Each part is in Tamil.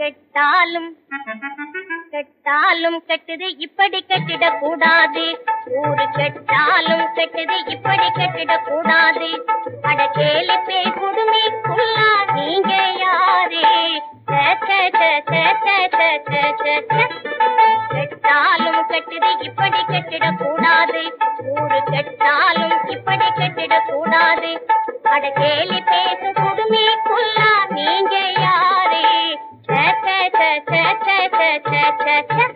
கெட்டாலும் கெட்டாலும் கெட்டது இப்படி கெட்டிட கூடாது ஊரு கெட்டாலும் கெட்டது இப்படி கெட்டிட கூடாது அட கேலி பேய் குடுமி குள்ளா நீங்க யாரே சே, சே, சே, சே, சே, சே, சே, சே, சே. கெட்டாலும் கெட்டது இப்படி கெட்டிட கூடாது ஊரு கெட்டாலும் இப்படி கெட்டிட கூடாது அட கேலி பேசு குடுமி குள்ளா நீங்க யாரே சே, சே, சே, சே, சே, சே, சே, சே, சே.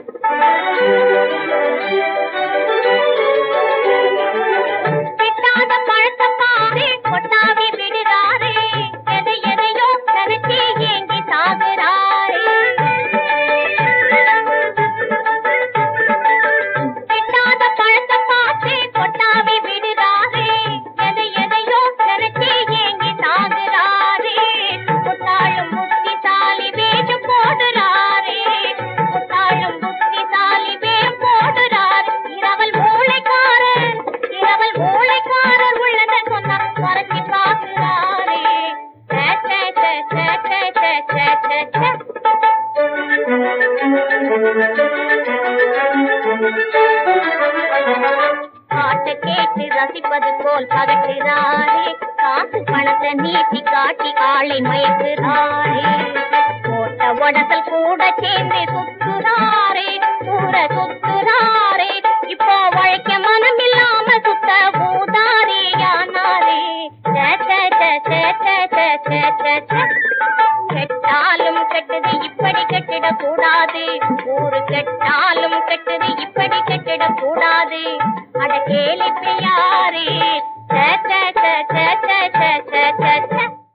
கிட்டாத பழத்தை பாரு கொட்டாவி விடுறாரு எதை எதையோ நினைச்சு ஏங்கி சாகுறாரு கிட்டாத பழத்தை பார்த்து கொட்டாவி விடுறாரு எதை எதையோ நினைச்சு ஏங்கி சாகுறாரு முத்தாளும் புத்திசாலி வேஷம் போடுறாரு முத்தாளும் புத்திசாலி வேஷம் போடுறாரு இரவல் மூளைக்காரர் இரவல் மூளைக்காரர் உள்ளத சொன்னா மறைச்சு பார்க்கிறாரே சே, சே, சே, சே, சே, சே, சே, சே, சே. பாட்டு கேட்டு ரசிப்பது போல் பகட்டுறாரே காசு பணத்தை நீட்டி காட்டி ஆளை மயக்குறாரே போட்ட உடசல் கூட சேர்ந்து சுத்துறாரே ஊர சுத்துறாரே இப்போ உழைக்க மனம் இல்லாம சுத்த ஊதாரியானாரே சே, சே, சே, சே, சே, சே, சே, சே, சே. கெட்டாலும் கெட்டது இப்படி கெட்டிட கூடாது ஊரு கெட்டாலும் கெட்டது இப்படி கெட்டிட கூடாது அட கேலி பிரியாரே சே, சே, சே, சே, சே, சே, சே, சே, சே.